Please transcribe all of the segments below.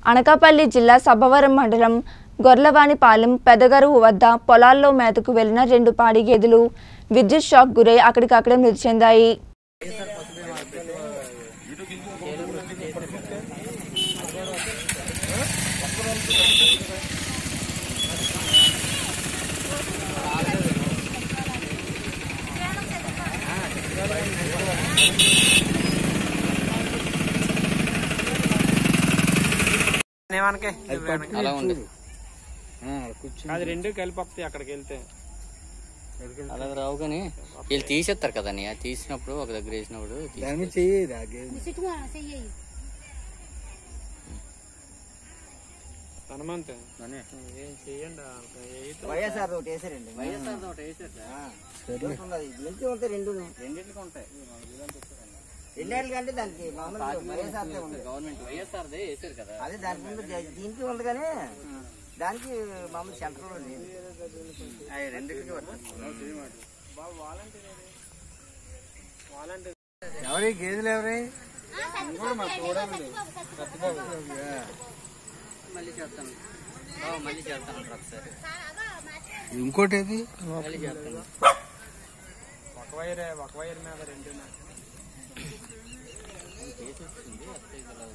అనకాపల్లి జిల్లా సబ్బవరం మండలం గొర్లవానిపాలెం పెదగరువు వద్ద పొలాల్లో మేతకు వెళ్లిన రెండు పాడి గేదెలు విద్యుత్ షాక్ గురై అక్కడికక్కడే మృతి చెందాయి ఏమనకే అలా ఉంది అది రెండు కలిపి వస్తాయి అక్కడికి వెళ్తే అలా రావు కానీ వీళ్ళు తీసేస్తారు కదా నీ తీసినప్పుడు ఒక దగ్గర వేసినప్పుడు తీసి- దాని చెయ్యి హనుమంత్ ఏం చెయ్యండి వైఎస్ఆర్ ఒకటి వేసారండి మంచిగా ఉంటాయి రెండు రెండింటికి ఉంటాయి రెండేళ్ళ కంటే దానికి మామూలు వైఎస్ఆర్ ఉంది గవర్నమెంట్ వైఎస్ఆర్ దే వేసారు కదా అదే దాని ముందు ద- దీనికి ఉంది కానీ దానికి మామూలు సెంటర్లో లేదు అవి రెండింటికి ఎవరి గేదెలు ఎవరి మళ్ళీ చేస్తాను బావ, మళ్ళీ చేస్తాను ఒకసారి ఇంకోటి ఏది మళ్ళీ చేస్తాను ఒక వైరే ఒక వైర్ మీద రెండు తీసేస్తుంది అత్తయ్య ఇలా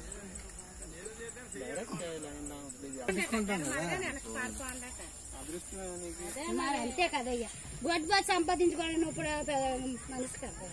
మరి అంతే కదయ్యా గొడ్డు బాగా సంపాదించుకోవడం ఇప్పుడు మనిషి కదా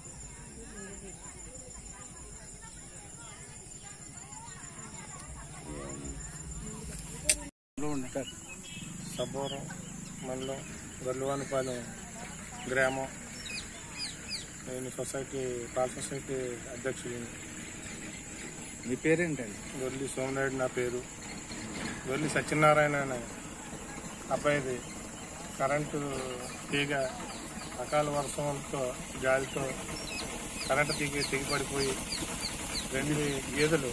సబ్బవరం మండలం గొల్లువానిపాలెం గ్రామం నేను సొసైటీ పాల సొసైటీ అధ్యక్షుడిని మీ పేరేంటండి గొల్లి సోమనాయుడు నా పేరు గొల్లి సత్యనారాయణ అనే అబ్బాయిది కరెంటు తీగ అకాల వర్షంతో గాలితో కరెంటు తీగ తెగిపడిపోయి రెండు గేదెలు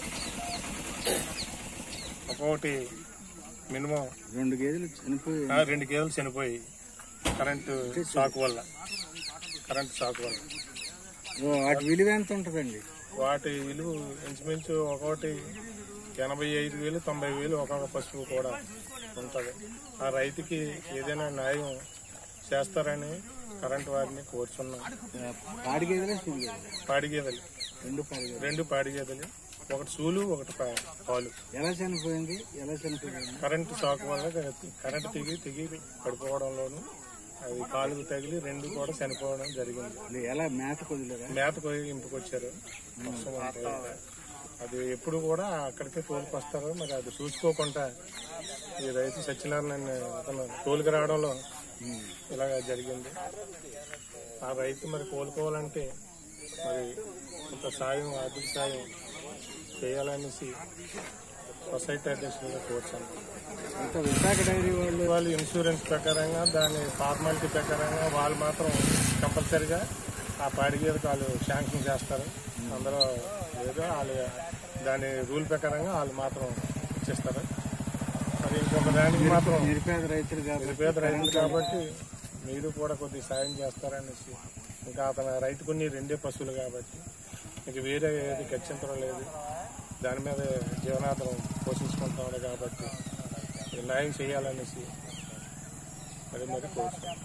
ఒక్కొక్కటి మినిమం రెండు గేదెలు చనిపోయి ఆ, రెండు గేదెలు చనిపోయి కరెంటు షాక్ వల్ల కరెంటు షాక్ వల్ల ఓ, వాటి విలువ ఎంత ఉంటుందండి వాటి విలువ ఇంచుమించు ఒక్కొక్కటి ఎనభై ఐదు వేలు తొంభై వేలు ఒక్కొక్క పశువు కూడా ఉంటుంది ఆ రైతుకి ఏదైనా న్యాయం చేస్తారని కరెంటు వారిని కోరుచున్నాం పాడి గేదెలే సూలు గేదెలు పాడి గేదెలు రెండు పాడి గేదెలు రెండు పాడి గేదెలు ఒకటి సూలు ఒకటి పా- పాలు ఎలా చనిపోయింది ఎలా చనిపోయింది కరెంటు షాక్ వల్ల కరెంటు తెగి తెగి పడిపోవడంలోను అది కాలుకు తగిలి రెండు కూడా చనిపోవడం జరిగింది అది ఎలా మేత కొదిలేరా మేత పోయి ఇంటికి వచ్చారు వర్షం అంటే అది ఎప్పుడు కూడా అక్కడికే తోలుకొస్తారు మరి అది చూసుకోకుండా ఈ రైతు సత్యనారాయణ అతను తోలుకు రావడంలో ఇలాగ జరిగింది ఆ రైతు మరి కోలుకోవాలంటే మరి కొంత సాయం ఆర్థిక సాయం చేయాలనేసి సొసైటీ అధ్యక్షులుగా కోర్చాను ఇంకా విశాఖ డైరీ వాళ్ళు వాళ్ళు ఇన్సూరెన్స్ ప్రకారంగా దాని ఫార్మాలిటీ ప్రకారంగా వాళ్ళు మాత్రం కంపల్సరిగా ఆ పాడి గేదెకి వాళ్ళు శాంక్షన్ చేస్తారు అందరూ ఏదో వాళ్ళు దాని రూల్ ప్రకారంగా వాళ్ళు మాత్రం ఇచ్చేస్తారు మరి ఇంకొక దానికి మాత్రం నిరుపేద రైతులు కాబట్టి నిరుపేద రైతులు కాబట్టి మీరు కూడా కొద్దిగా సాయం చేస్తారనేసి ఇంకా అతను రైతు కొన్ని రెండే పశువులు కాబట్టి ఇంక వేరే ఏది గత్యంతరం లేదు దాని మీద జీవనాధారం పోషించుకుంటాడు కాబట్టి ఈ న్యాయం చేయాలనేసి మరి మరి కోరుతున్నాం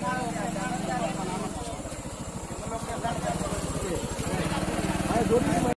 యోగ